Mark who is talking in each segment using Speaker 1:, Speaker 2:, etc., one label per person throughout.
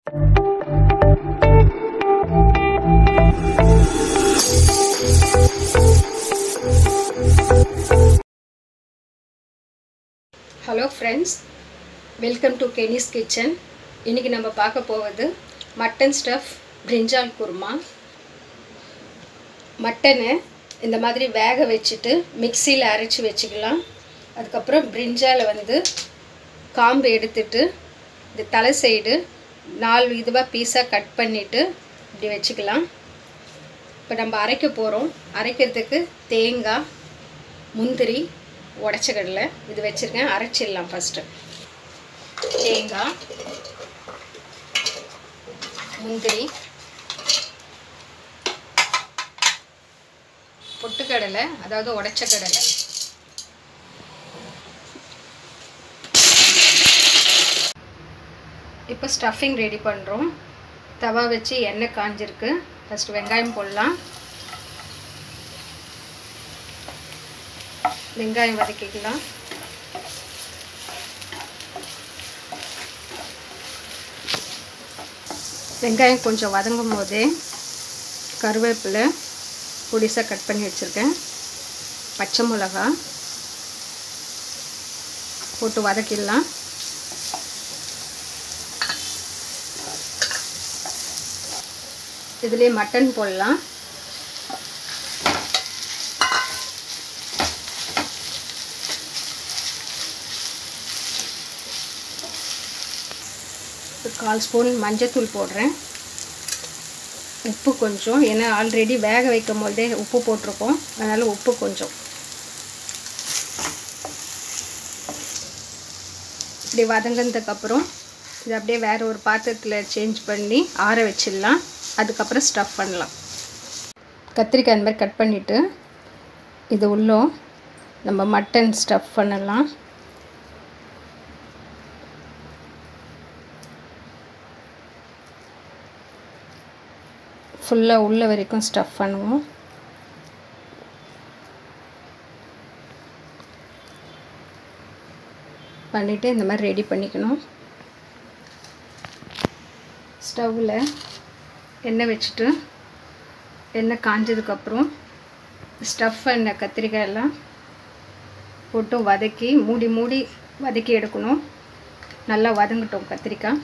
Speaker 1: hello friends welcome to கெனிஸ் kitchen இன்றைக்கி நம்ம பார்க்க போவது மட்டன் ஸ்டஃப் பிரிஞ்சால் குருமா மட்டனை இந்த மாதிரி வேக வச்சுட்டு மிக்சியில் அரைச்சி வச்சுக்கலாம் அதுக்கப்புறம் பிரிஞ்சாலை வந்து காம்பு எடுத்துட்டு இந்த தலை சைடு நாலு இதுவாக பீஸாக கட் பண்ணிவிட்டு இப்படி வச்சுக்கலாம் இப்போ நம்ம அரைக்க போகிறோம் அரைக்கிறதுக்கு தேங்காய் முந்திரி உடச்ச கடலை இது வச்சுருக்கேன் அரைச்சிடலாம் ஃபஸ்ட்டு தேங்காய் முந்திரி பொட்டுக்கடலை அதாவது உடச்ச கடலை இப்போ ஸ்டஃபிங் ரெடி பண்ணுறோம் தவா வச்சு எண்ணெய் காஞ்சிருக்கு ஃபஸ்ட்டு வெங்காயம் போடலாம் வெங்காயம் வதக்கிக்கலாம் வெங்காயம் கொஞ்சம் வதங்கும் போதே கருவேப்பிலை பொடிசாக கட் பண்ணி வச்சுருக்கேன் பச்சை மிளகா போட்டு வதக்கிடலாம் இதுலேயே மட்டன் போடலாம் கால் ஸ்பூன் மஞ்சத்தூள் போடுறேன் உப்பு கொஞ்சம் ஏன்னா ஆல்ரெடி வேக வைக்கும் போதே உப்பு போட்டிருக்கோம் அதனால் உப்பு கொஞ்சம் இப்படி வதங்கினதுக்கப்புறம் இது அப்படியே வேறு ஒரு பாத்திரத்தில் சேஞ்ச் பண்ணி ஆற வச்சிடலாம் அதுக்கப்புறம் ஸ்டஃப் பண்ணலாம் கத்திரிக்காய் இந்த மாதிரி கட் பண்ணிவிட்டு இது உள்ளே நம்ம மட்டன் ஸ்டஃப் பண்ணலாம் ஃபுல்லாக உள்ள வரைக்கும் ஸ்டஃப் பண்ணுவோம் பண்ணிவிட்டு இந்த மாதிரி ரெடி பண்ணிக்கணும் ஸ்டவ்வில் எண்ணெய் வச்சுட்டு எண்ணெய் காஞ்சதுக்கப்புறம் ஸ்டஃப் பண்ண கத்திரிக்காய் எல்லாம் போட்டு வதக்கி மூடி மூடி வதக்கி எடுக்கணும் நல்லா வதங்கட்டும் கத்திரிக்காய்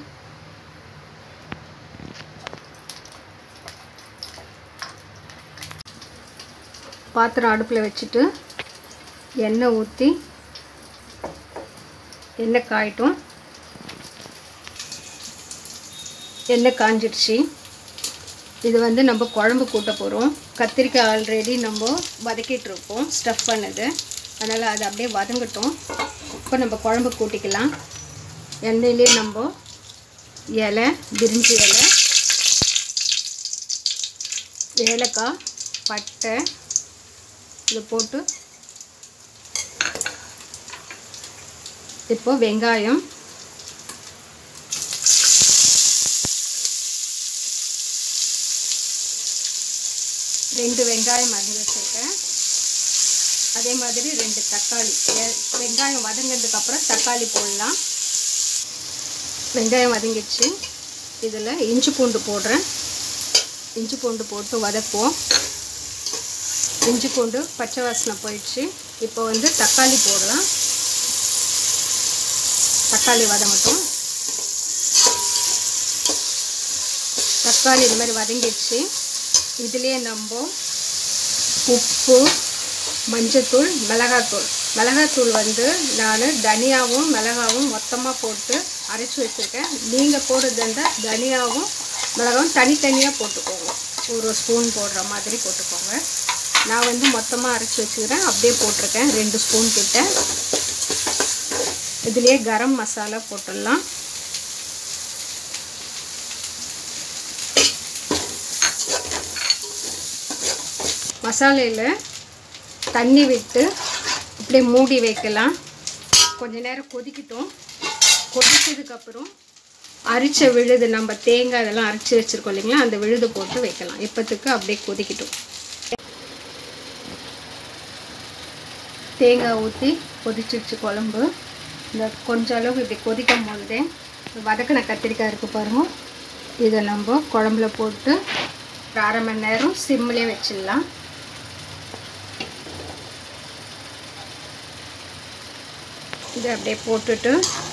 Speaker 1: பாத்திரம் அடுப்பில் வச்சுட்டு எண்ணெய் ஊற்றி எண்ணெய் காயட்டும் எண்ணெய் காஞ்சிடுச்சு இது வந்து நம்ம குழம்பு கூட்ட போகிறோம் கத்திரிக்காய் ஆல்ரெடி நம்ம வதக்கிட்டு இருப்போம் ஸ்டஃப் பண்ணது அதனால் அது அப்படியே வதங்கட்டும் இப்போ நம்ம குழம்பு கூட்டிக்கலாம் எண்ணெயிலே நம்ம இலை பிரிஞ்சி இலை ஏலக்காய் பட்டை இதை போட்டு இப்போ வெங்காயம் ரெண்டு வெங்காயம் அரிஞ்சு வச்சுருக்கேன் அதே மாதிரி ரெண்டு தக்காளி வெங்காயம் வதங்கினதுக்கப்புறம் தக்காளி போடலாம் வெங்காயம் வதங்கிடுச்சு இதில் இஞ்சி பூண்டு போடுறேன் இஞ்சி பூண்டு போட்டு வதக்குவோம் இஞ்சி பூண்டு பச்சை வாசனை போயிடுச்சு இப்போ வந்து தக்காளி போடலாம் தக்காளி வதங்கட்டும் தக்காளி இந்த மாதிரி வதங்கிடுச்சு இதுலேயே நம்ம உப்பு மஞ்சத்தூள் மிளகாத்தூள் மிளகாத்தூள் வந்து நான் தனியாவும் மிளகாவும் மொத்தமாக போட்டு அரைச்சி வச்சுருக்கேன் நீங்கள் போடுறது இருந்தால் தனியாவும் மிளகாவும் தனித்தனியாக போட்டுக்கோங்க ஒரு ஸ்பூன் போடுற மாதிரி போட்டுக்கோங்க நான் வந்து மொத்தமாக அரைச்சி வச்சுக்கிறேன் அப்படியே போட்டிருக்கேன் ரெண்டு ஸ்பூன் கிட்ட இதுலேயே கரம் மசாலா போட்டுடலாம் மசாலையில் தண்ணி விட்டு இப்படியே மூடி வைக்கலாம் கொஞ்ச நேரம் கொதிக்கட்டும் கொதிச்சதுக்கப்புறம் அரிச்ச விழுது நம்ம தேங்காய் இதெல்லாம் அரைச்சி வச்சுருக்கோம் இல்லைங்களா அந்த விழுது போட்டு வைக்கலாம் இப்போத்துக்கு அப்படியே கொதிக்கட்டும் தேங்காய் ஊற்றி கொதிச்சிடுச்சு குழம்பு இந்த கொஞ்சம் அளவுக்கு இப்படி கொதிக்கும் போதே வதக்கின கத்திரிக்காய் இருக்குது பாருங்கள் இதை நம்ம குழம்புல போட்டு ஒரு அரை மணி நேரம் சிம்லேயே வச்சிடலாம் இதை அப்படியே போட்டுட்டு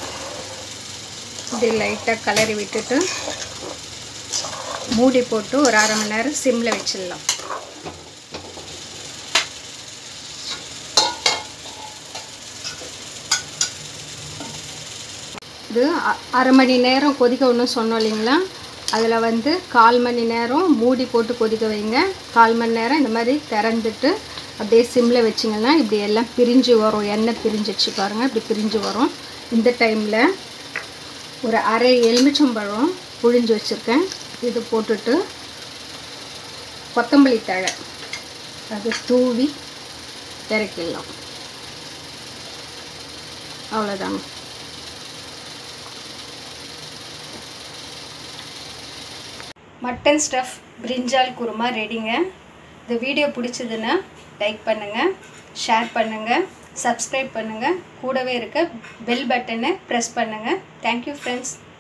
Speaker 1: இது லைட்டாக கலரி விட்டுட்டு மூடி போட்டு ஒரு அரை மணி நேரம் சிம்மில் வச்சிடலாம் இது அ- அரை மணி நேரம் கொதிக்க ஒன்றும் சொன்னோம் இல்லைங்களா அதில் வந்து கால் மணி நேரம் மூடி போட்டு கொதிக்க வைங்க கால் மணி நேரம் இந்த மாதிரி திறந்துட்டு அப்படியே சிம்மில் வச்சிங்கன்னா இப்படி எல்லாம் பிரிஞ்சு வரும் எண்ணெய் பிரிஞ்சிச்சு பாருங்கள் இப்படி பிரிஞ்சு வரும் இந்த டைமில் ஒரு அரை எலுமிச்சம்பழம் புழிஞ்சு வச்சுருக்கேன் இது போட்டுட்டு கொத்தமல்லி தழை அது தூவி இறக்கிடலாம் அவ்வளோதாங்க மட்டன் ஸ்டஃப் பிரிஞ்சால் குருமா ரெடிங்க இந்த வீடியோ பிடிச்சதுன்னா லைக் பண்ணுங்கள் ஷேர் பண்ணுங்கள் சப்ஸ்கிரைப் பண்ணுங்கள் கூடவே இருக்க பெல் பட்டனை ப்ரெஸ் பண்ணுங்கள் தேங்க்யூ ஃப்ரெண்ட்ஸ்